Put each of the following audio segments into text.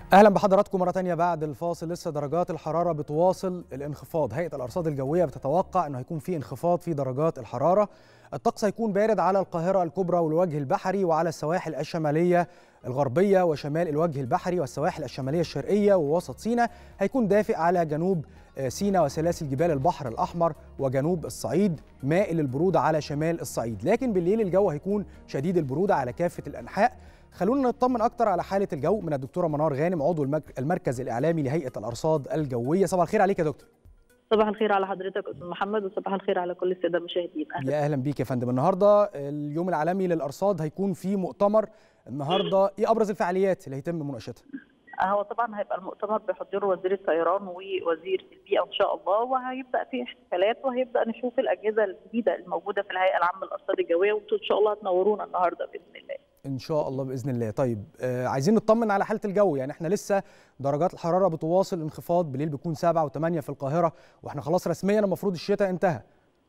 اهلا بحضراتكم مره تانية بعد الفاصل لسه درجات الحراره بتواصل الانخفاض هيئه الارصاد الجويه بتتوقع انه هيكون في انخفاض في درجات الحراره الطقس هيكون بارد على القاهره الكبرى والوجه البحري وعلى السواحل الشماليه الغربيه وشمال الوجه البحري والسواحل الشماليه الشرقيه ووسط سيناء هيكون دافئ على جنوب سيناء وسلاسل جبال البحر الاحمر وجنوب الصعيد مائل البروده على شمال الصعيد لكن بالليل الجو هيكون شديد البروده على كافه الانحاء خلونا نطمن اكتر على حاله الجو من الدكتوره منار غانم عضو المركز الاعلامي لهيئه الارصاد الجويه صباح الخير عليك يا دكتور صباح الخير على حضرتك استاذ محمد وصباح الخير على كل الساده المشاهدين اهلا يا اهلا بيك يا فندم النهارده اليوم العالمي للارصاد هيكون في مؤتمر النهارده ايه ابرز الفعاليات اللي هيتم مناقشتها هو طبعا هيبقى المؤتمر بحضور وزير الطيران ووزير البيئه ان شاء الله وهيبدا في احتفالات وهيبدا نشوف الاجهزه الجديده الموجوده في الهيئه العامه للارصاد الجويه وانتم ان شاء الله هتنورونا النهارده باذن الله ان شاء الله باذن الله طيب آه عايزين نطمن على حاله الجو يعني احنا لسه درجات الحراره بتواصل انخفاض بالليل بيكون 7 و8 في القاهره واحنا خلاص رسميا المفروض الشتاء انتهى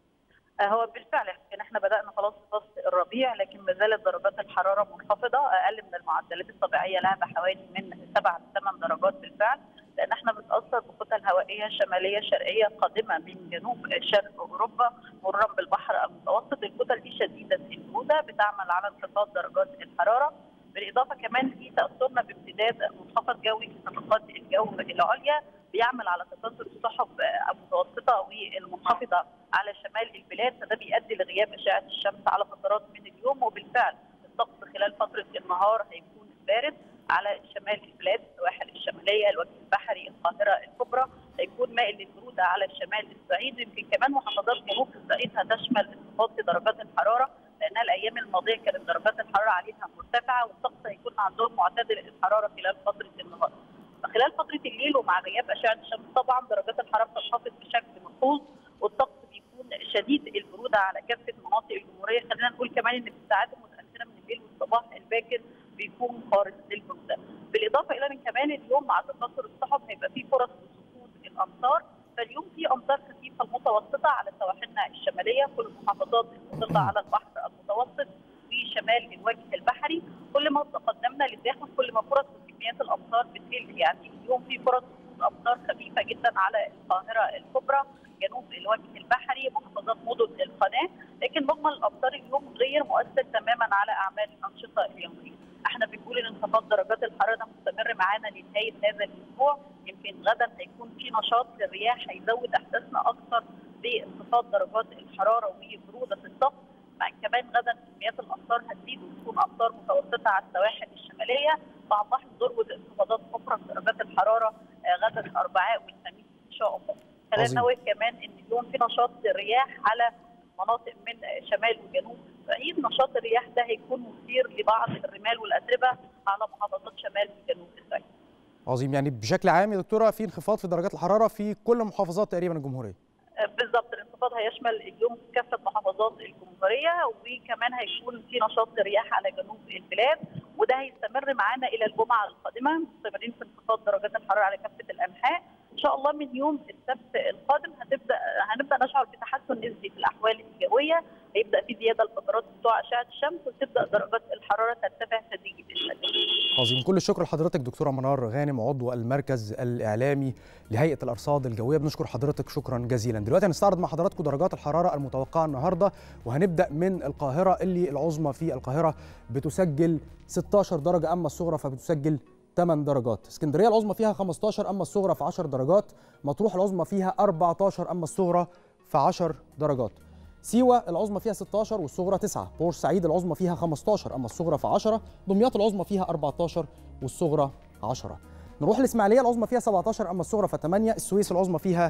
هو بالفعل يمكن احنا بدانا خلاص في فصل الربيع لكن ما زالت درجات الحراره منخفضه اقل من المعدلات الطبيعيه لها بحوالي من 7 ل 8 درجات بالفعل لان احنا بنتاثر بكتل هوائيه شماليه شرقيه قادمه من جنوب شرق اوروبا مرورا بالبحر المتوسط الكتل دي شديده البروده بتعمل على انخفاض درجات الحراره بالاضافه كمان في تاثرنا بامتداد منخفض جوي في طبقات الجو العليا بيعمل على تكاثر السحب المتوسطه والمنخفضه على شمال البلاد فده بيؤدي لغياب اشعه الشمس على فترات من اليوم وبالفعل الطقس خلال فتره النهار هيكون بارد على شمال البلاد السواحل الشماليه الوجه البحري القاهره الكبرى هيكون مائل للبروده على شمال الصعيد يمكن كمان محافظات جنوب الصعيد هتشمل انخفاض في درجات الحراره لانها الايام الماضيه كانت درجات الحراره عليها مرتفعه والطقس هيكون عندهم معتدل الحراره خلال فتره النهار. خلال فتره الليل ومع غياب اشعه الشمس طبعا درجات الحراره بتنخفض بشكل ملحوظ والطقس بيكون شديد البروده على كافه مناطق الجمهوريه خلينا نقول كمان ان في الساعات المتاخره من الليل والصباح الباكر بيكون خارج للبروده. بالاضافه الى ان كمان اليوم مع تكاثر السحب هيبقى في فرص لسقوط الامطار فاليوم في امطار خفيفه المتوسطه على سواحلنا الشماليه كل المحافظات المطله على البحر المتوسط في شمال الوجه البحري كل ما تقدمنا للداخل كل ما فرص وكميات الامطار بتقل يعني اليوم في فرص سقوط امطار خفيفه جدا على القاهره الكبرى جنوب الوجه البحري محافظات مدن القناه لكن مجمل الامطار اليوم غير مؤثر تماما على اعمال الانشطه اليوميه احنا بنقول ان انخفاض درجات الحراره مستمر معانا لنهايه هذا الاسبوع يمكن غدا هيكون في نشاط للرياح هيزود احساسنا اكثر بانخفاض درجات الحراره وبروده الطقس مع كمان غدا كميات الامطار هتزيد وتكون امطار متوسطه على السواحل الشماليه مع لاحظ ذروه انخفاضات اخرى في درجات الحراره غدا الاربعاء والخميس ان شاء الله. خلينا نقول كمان ان اليوم في نشاط للرياح على مناطق من شمال وجنوب الصعيد نشاط الرياح ده هيكون مثير لبعض الرمال والاتربه على محافظات شمال وجنوب الصعيد. عظيم يعني بشكل عام يا دكتوره في انخفاض في درجات الحراره في كل محافظات تقريبا الجمهوريه. بالظبط الانخفاض هيشمل اليوم كافه محافظات الجمهوريه وكمان هيكون في نشاط للرياح على جنوب البلاد وده هيستمر معانا الى الجمعه القادمه مستمرين في انخفاض درجات الحراره على كافه الانحاء ان شاء الله من يوم السبت القادم هتبدا هنبدا نشعر بتحسن نسبي في الاحوال الجويه هيبدا في زياده لفترات سطوع اشعه الشمس وتبدا درجات الحراره ترتفع تدريجي باذن الله. عظيم كل الشكر لحضرتك دكتوره منار غانم عضو المركز الاعلامي لهيئه الارصاد الجويه بنشكر حضرتك شكرا جزيلا دلوقتي هنستعرض مع حضراتكم درجات الحراره المتوقعه النهارده وهنبدا من القاهره اللي العظمى في القاهره بتسجل 16 درجه اما الصغرى فبتسجل 8 درجات اسكندريه العظمى فيها 15 اما الصغرى في 10 درجات مطروح العظمى فيها 14 اما الصغرى في 10 درجات سيوة العظمى فيها 16 والصغرى 9 بورسعيد العظمى فيها 15 أما الصغرى في 10 دمياط العظمى فيها 14 والصغرى 10 نروح الإسماعيلية العظمى فيها 17 أما الصغرى في 8 السويس العظمى فيها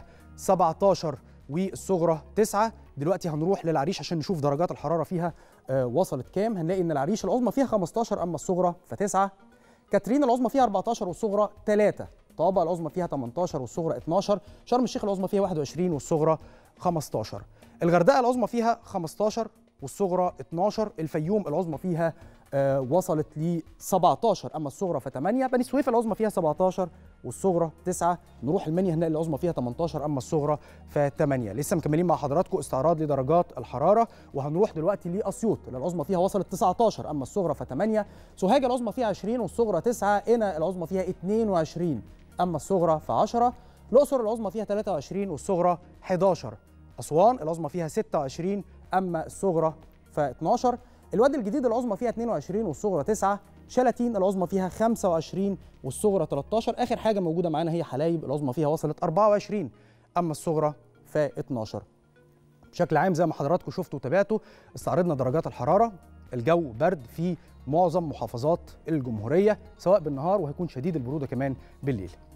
17 والصغرى 9 دلوقتي هنروح للعريش عشان نشوف درجات الحرارة فيها آه وصلت كام هنلاقي إن العريش العظمى فيها 15 أما الصغرى في 9 كاترين العظمى فيها 14 والصغرى 3 طابة العظمى فيها 18 والصغرى 12 شرم الشيخ العظمى فيها 21 والصغرى 15 الغردقه العظمى فيها 15 والصغرى 12 الفيوم العظمى فيها آه وصلت ل 17 اما الصغرى ف 8 بني سويف العظمى فيها 17 والصغرى 9 نروح المنيا هنلاقي العظمى فيها 18 اما الصغرى ف 8 لسه مكملين مع حضراتكم استعراض لدرجات الحراره وهنروح دلوقتي لاسيوط اللي العظمى فيها وصلت 19 اما الصغرى ف 8 سوهاج العظمى فيها 20 والصغرى 9 قنا العظمى فيها 22 اما الصغرى ف 10 الاقصر العظمى فيها 23 والصغرى 11 اسوان العظمى فيها 26 اما الصغرى ف 12 الوادي الجديد العظمى فيها 22 والصغرى 9 شلاتين العظمى فيها 25 والصغرى 13 اخر حاجه موجوده معانا هي حلايب العظمى فيها وصلت 24 اما الصغرى ف 12 بشكل عام زي ما حضراتكم شفتوا وتابعتوا استعرضنا درجات الحراره الجو برد في معظم محافظات الجمهوريه سواء بالنهار وهيكون شديد البروده كمان بالليل